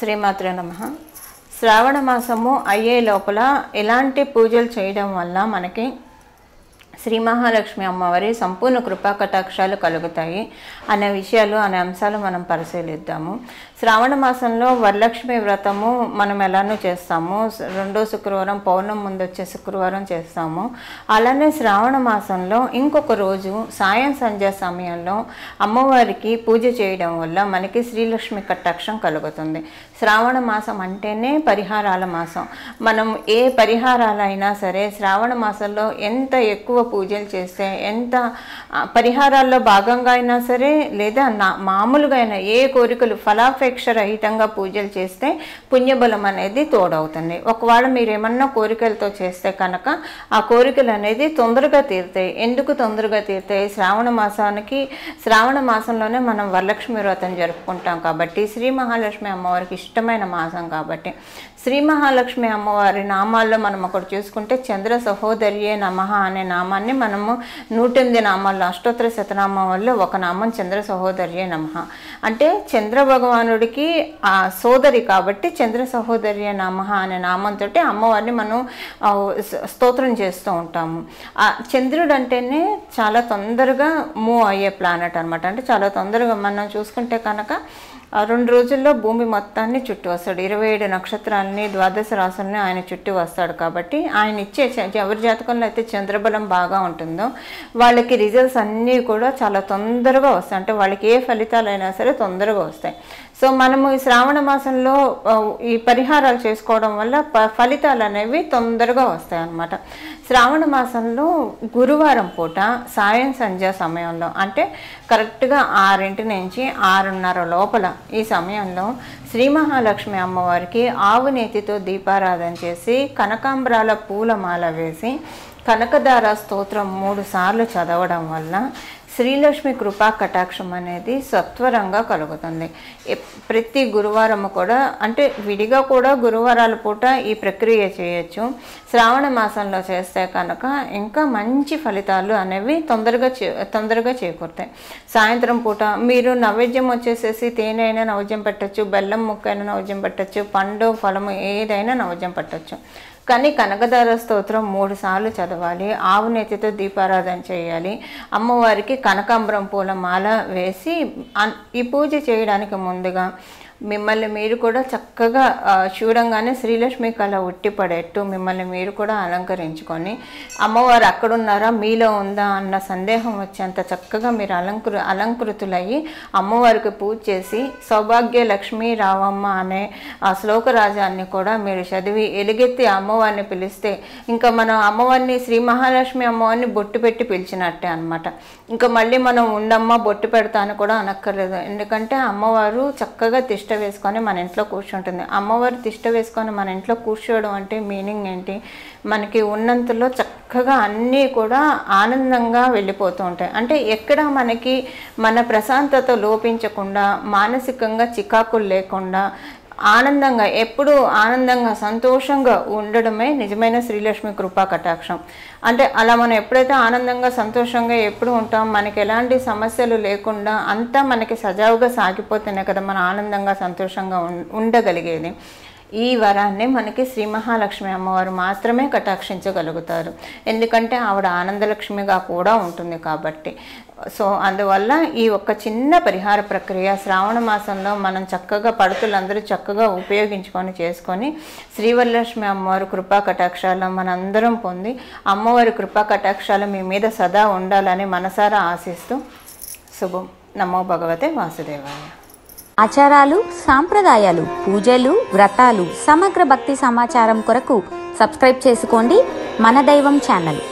శ్రీమాత్రే నమ శ్రావణ మాసము అయ్యే లోపల ఎలాంటి పూజలు చేయడం వల్ల మనకి శ్రీ మహాలక్ష్మి అమ్మవారి సంపూర్ణ కృపా కటాక్షాలు కలుగుతాయి అనే విషయాలు అనే అంశాలు మనం పరిశీలిద్దాము శ్రావణ మాసంలో వరలక్ష్మి వ్రతము మనం ఎలానో చేస్తాము స- రెండో శుక్రవారం పౌర్ణం ముందు వచ్చే శుక్రవారం చేస్తాము అలానే శ్రావణ మాసంలో ఇంకొక రోజు సాయం సంధ్య సమయంలో అమ్మవారికి పూజ చేయడం వల్ల మనకి శ్రీలక్ష్మి కటాక్షం కలుగుతుంది శ్రావణ మాసం అంటేనే పరిహారాల మాసం మనం ఏ పరిహారాలైనా సరే శ్రావణ మాసంలో ఎంత ఎక్కువ పూజలు చేస్తే ఎంత ఆ, పరిహారాల్లో భాగంగా అయినా సరే లేదా నా మామూలుగా అయినా ఏ కోరికలు ఫలాపేక్ష రహితంగా పూజలు చేస్తే పుణ్యబలం అనేది తోడవుతుంది ఒకవేళ మీరు ఏమన్నా కోరికలతో చేస్తే కనుక ఆ కోరికలు అనేది తొందరగా తీరుతాయి ఎందుకు తొందరగా తీరుతాయి శ్రావణ మాసానికి శ్రావణ మాసంలోనే మనం వరలక్ష్మి వ్రతం జరుపుకుంటాం కాబట్టి శ్రీ మహాలక్ష్మి అమ్మవారికి ఇష్టమైన మాసం కాబట్టి శ్రీ మహాలక్ష్మి అమ్మవారి నామాల్లో మనం ఒకటి చూసుకుంటే చంద్ర సహోదరియే నమః అనే నామాన్ని మనము నూటెనిమిది నామాల్లో అష్టోత్తర శతనామం వల్ల ఒక నామం చంద్ర సహోదరియే నమః అంటే చంద్ర భగవానుడికి ఆ సోదరి కాబట్టి చంద్ర సహోదరియే నమః అనే నామంతో అమ్మవారిని మనం ఆ, స- స్తోత్రం చేస్తూ ఉంటాము ఆ చంద్రుడు అంటేనే చాలా తొందరగా మూవ్ అయ్యే ప్లానెట్ అనమాట అంటే చాలా తొందరగా మనం చూసుకుంటే కనుక ఆ రెండు రోజుల్లో భూమి మొత్తాన్ని చుట్టి వస్తాడు ఇరవై ఏడు నక్షత్రాలని ద్వాదశ రాసుల్ని ఆయన చుట్టి వస్తాడు కాబట్టి ఆయన ఇచ్చే చ- ఎవరి జాతకంలో అయితే చంద్రబలం బాగా ఉంటుందో వాళ్ళకి రిజల్ట్స్ అన్నీ కూడా చాలా తొందరగా వస్తాయి అంటే వాళ్ళకి ఏ ఫలితాలైనా సరే తొందరగా వస్తాయి సో మనము ఈ శ్రావణ మాసంలో ఆ, ఈ పరిహారాలు చేసుకోవడం వల్ల ప- ఫలితాలు అనేవి తొందరగా వస్తాయి అన్నమాట శ్రావణ మాసంలో గురువారం పూట సాయం సంధ్య సమయంలో అంటే కరెక్ట్గా ఆరింటి నుంచి ఆరున్నర లోపల ఈ సమయంలో శ్రీ మహాలక్ష్మి అమ్మవారికి ఆవు నేతితో దీపారాధన చేసి కనకాంబరాల పూలమాల వేసి కనకదార స్తోత్రం మూడు సార్లు చదవడం వల్ల శ్రీలక్ష్మి కృపా కటాక్షం అనేది సత్వరంగా కలుగుతుంది ఎప్- ప్రతి గురువారం కూడా అంటే విడిగా కూడా గురువారాల పూట ఈ ప్రక్రియ చేయొచ్చు శ్రావణ మాసంలో చేస్తే కనుక ఇంకా మంచి ఫలితాలు అనేవి తొందరగా చే తొందరగా చేకూరుతాయి సాయంత్రం పూట మీరు నైవేద్యం వచ్చేసేసి తేనె అయినా నైవేద్యం పెట్టచ్చు బెల్లం ముక్కైనా నైవేద్యం పెట్టచ్చు పండు ఫలము ఏదైనా నైవేద్యం పెట్టచ్చు కానీ కనకదార స్తోత్రం మూడు సార్లు చదవాలి ఆవు నెత్తితో దీపారాధన చేయాలి అమ్మవారికి కనకాంబరం పూల మాల వేసి అన్- ఈ పూజ చేయడానికి ముందుగా మిమ్మల్ని మీరు కూడా చక్కగా ఆ, చూడంగానే శ్రీలక్ష్మి కళ ఉట్టిపడేట్టు మిమ్మల్ని మీరు కూడా అలంకరించుకొని అమ్మవారు అక్కడున్నారా మీలో ఉందా అన్న సందేహం వచ్చేంత చక్కగా మీరు అలంకృ అలంకృతులయ్యి అమ్మవారికి పూజ చేసి సౌభాగ్య లక్ష్మీ రావమ్మ అనే ఆ శ్లోకరాజాన్ని కూడా మీరు చదివి ఎలుగెత్తి అమ్మవారిని పిలిస్తే ఇంకా మనం అమ్మవారిని శ్రీ మహాలక్ష్మి అమ్మవారిని బొట్టు పెట్టి పిలిచినట్టే అన్నమాట ఇంకా మళ్ళీ మనం ఉండమ్మ బొట్టు పెడతాను కూడా అనక్కర్లేదు ఎందుకంటే అమ్మవారు చక్కగా తిష్ట వేసుకొని మన ఇంట్లో కూర్చుంటుంది అమ్మవారు తిష్ట వేసుకొని మన ఇంట్లో కూర్చోవడం అంటే మీనింగ్ ఏంటి మనకి ఉన్నంతలో చక్కగా అన్నీ కూడా ఆనందంగా వెళ్ళిపోతూ ఉంటాయి అంటే ఎక్కడ మనకి మన ప్రశాంతత లోపించకుండా మానసికంగా చికాకులు లేకుండా ఆనందంగా ఎప్పుడు ఆనందంగా సంతోషంగా ఉండడమే నిజమైన శ్రీలక్ష్మి కృపా కటాక్షం అంటే అలా మనం ఎప్పుడైతే ఆనందంగా సంతోషంగా ఎప్పుడు ఉంటాం మనకి ఎలాంటి సమస్యలు లేకుండా అంతా మనకి సజావుగా సాగిపోతేనే కదా మనం ఆనందంగా సంతోషంగా ఉం- ఉండగలిగేది ఈ వరాన్ని మనకి శ్రీ మహాలక్ష్మి అమ్మవారు మాత్రమే కటాక్షించగలుగుతారు ఎందుకంటే ఆవిడ ఆనందలక్ష్మిగా కూడా ఉంటుంది కాబట్టి సో అందువల్ల ఈ ఒక్క చిన్న పరిహార ప్రక్రియ శ్రావణ మాసంలో మనం చక్కగా పడుతులందరూ చక్కగా ఉపయోగించుకొని చేసుకొని శ్రీవరలక్ష్మి అమ్మవారి కృపా కటాక్షాలు మనందరం పొంది అమ్మవారి కృపా కటాక్షాలు మీ మీద సదా ఉండాలని మనసారా ఆశిస్తూ శుభం నమో భగవతే వాసుదేవాయ ఆచారాలు సాంప్రదాయాలు పూజలు వ్రతాలు సమగ్ర భక్తి సమాచారం కొరకు సబ్స్క్రైబ్ చేసుకోండి మన దైవం ఛానల్